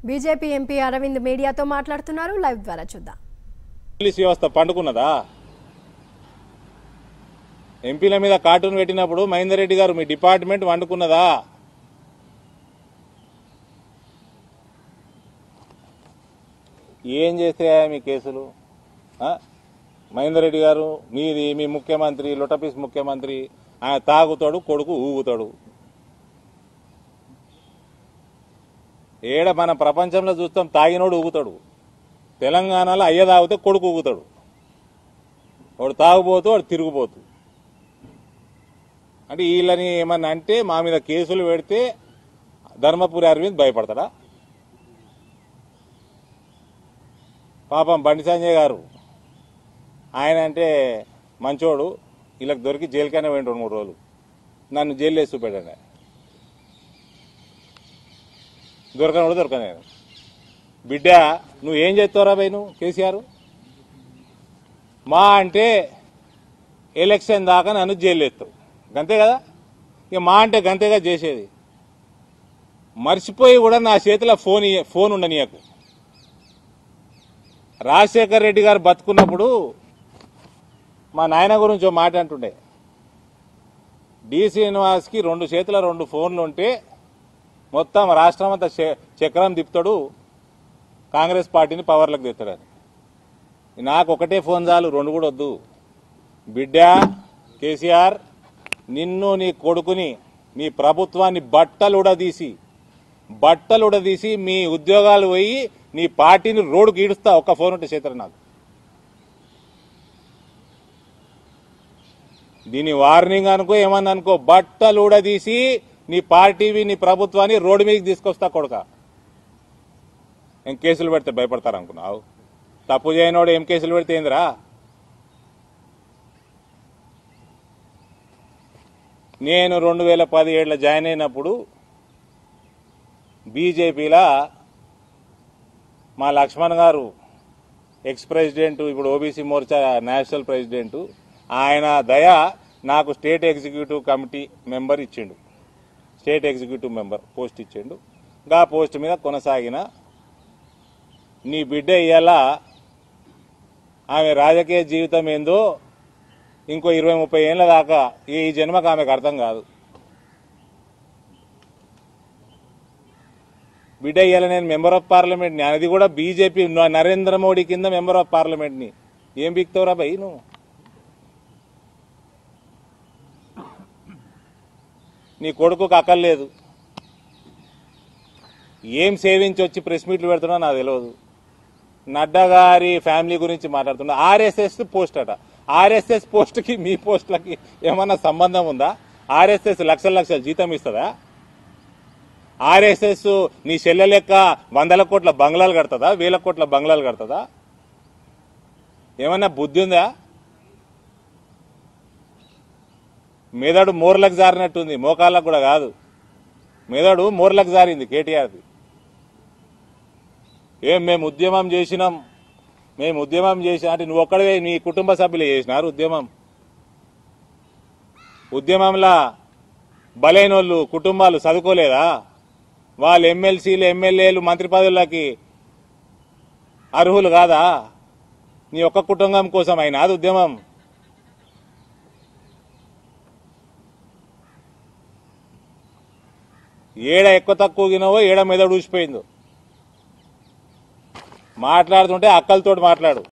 BJP MP Arvind మీడియాతో మాట్లాడుతున్నారు live ద్వారా చూద్దాం పోలీస్ వ్యవస్థ పండుకున్నదా ఎంపీల మీద కార్టూన్ పెట్టినప్పుడు మహేందర్ రెడ్డి గారు మీ డిపార్ట్మెంట్ వండుకున్నదా ఏం చేస్తే మీ కేసులు ఆ? మహేందర్ రెడ్డి గారు మీది మీ ముఖ్యమంత్రి లొటపీస్ ముఖ్యమంత్రి ఆయన తాగుతాడు కొడుకు ఊగుతాడు ఏడ మన ప్రపంచంలో చూస్తాం తాగినోడు ఊగుతాడు తెలంగాణలో అయ్య తాగితే కొడుకు ఊగుతాడు వాడు తాగుపోతూ వాడు తిరిగిపోతూ అంటే వీళ్ళని ఏమన్నా అంటే మా మీద కేసులు పెడితే ధర్మపురి అరవింద్ భయపడతాడా పాపం బండి సంజయ్ గారు ఆయన అంటే మంచోడు వీళ్ళకి దొరికి జైలుకైనా పోయిండు రెండు మూడు రోజులు నన్ను జైలు వేసి చూపెట్టాను దొరకను కూడా దొరకను నేను బిడ్డ నువ్వు ఏం చేస్తావురా భయ్ నువ్వు కేసీఆర్ మా అంటే ఎలక్షన్ దాకా నన్ను జైలు వేస్తావు గంతే కదా ఇక మా అంటే గంతేగా చేసేది మర్చిపోయి కూడా నా చేతిలో ఫోన్ ఇయ్య- ఫోన్ ఉండనీయకు రాజశేఖర్ రెడ్డి గారు బతుకున్నప్పుడు మా నాయన గురించి ఓ మాట అంటుండే డి శ్రీనివాస్కి రెండు చేతుల రెండు ఫోన్లు ఉంటే మొత్తం రాష్ట్రం అంతా చ- చక్రం తిప్పుతాడు కాంగ్రెస్ పార్టీని పవర్లకు తెస్తాడని నాకు ఒకటే ఫోన్ చాలు రెండు కూడా వద్దు బిడ్డ కేసీఆర్ నిన్ను నీ కొడుకుని నీ ప్రభుత్వాన్ని బట్టలు ఉడదీసి బట్టలు ఉడదీసి మీ ఉద్యోగాలు పోయి నీ పార్టీని రోడ్డుకి ఈడుస్తా ఒక్క ఫోన్ ఉంటే చేతారు నాకు దీని వార్నింగ్ అనుకో ఏమన్నా అనుకో బట్టలు ఉడదీసి నీ పార్టీవి నీ ప్రభుత్వాన్ని రోడ్డు మీదకి తీసుకొస్తా కొడుక ఏం కేసులు పెడితే భయపడతారు అనుకున్నావు తప్పు చేయనోడు ఏం కేసులు పెడితే ఏందిరా నేను రెండు వేల పదిహేడులో జాయిన్ అయినప్పుడు బీజేపీలా మా లక్ష్మణ్ గారు ఎక్స్ ప్రెసిడెంట్ ఇప్పుడు ఓబీసీ మోర్చా నేషనల్ ప్రెసిడెంట్ ఆయన దయ నాకు స్టేట్ ఎగ్జిక్యూటివ్ కమిటీ మెంబర్ ఇచ్చిండు స్టేట్ ఎగ్జిక్యూటివ్ మెంబర్ పోస్ట్ ఇచ్చిండు గా పోస్ట్ మీద కొనసాగిన నీ బిడ్డ ఇయ్యాల ఆమె రాజకీయ జీవితం ఏందో ఇంకో ఇరవై ముప్పై ఏళ్ళ దాకా ఈ జన్మకు ఆమెకు అర్థం కాదు బిడ్డ ఇయ్యాల నేను మెంబర్ ఆఫ్ పార్లమెంట్ని అది కూడా బీజేపీ నరేంద్ర మోడీ కింద మెంబర్ ఆఫ్ పార్లమెంట్ని ఏం బిక్తావురా భయ్ నువ్వు నీ కొడుకుకు అక్కర్లేదు ఏం సేవించి వచ్చి ప్రెస్ మీట్లు పెడుతున్నా నాకు తెలియదు నడ్డా గారి ఫ్యామిలీ గురించి మాట్లాడుతున్నా ఆర్ఎస్ఎస్ పోస్ట్ అట ఆర్ఎస్ఎస్ పోస్ట్కి మీ పోస్టులకి ఏమన్నా సంబంధం ఉందా ఆర్ఎస్ఎస్ లక్షల లక్షల జీతం ఇస్తుందా ఆర్ఎస్ఎస్ నీ చెల్లె లెక్క వందల కోట్ల బంగ్లాలు కడుతుందా వేల కోట్ల బంగ్లాలు కడుతుందా ఏమన్నా బుద్ధి ఉందా మెదడు మోర్లకు జారినట్టుంది మోకాళ్ళకు కూడా కాదు మెదడు మోర్లకు జారింది కేటీఆర్ది ఏం మేము ఉద్యమం చేసినాం మేము ఉద్యమం చేసినా అంటే నువ్వు ఒక్కడే నీ కుటుంబ సభ్యులు చేసినారు ఉద్యమం ఉద్యమంలా బలైనోళ్ళు కుటుంబాలు చదువుకోలేదా వాళ్ళు ఎమ్మెల్సీలు ఎమ్మెల్యేలు మంత్రి పదవులకి అర్హులు కాదా నీ ఒక్క కుటుంబం కోసం అయినా అది ఉద్యమం ఏడ ఎక్కువ తక్కువగినవో ఏడ మెదడు ఊసిపోయిందో మాట్లాడుతుంటే అక్కలతోటి మాట్లాడు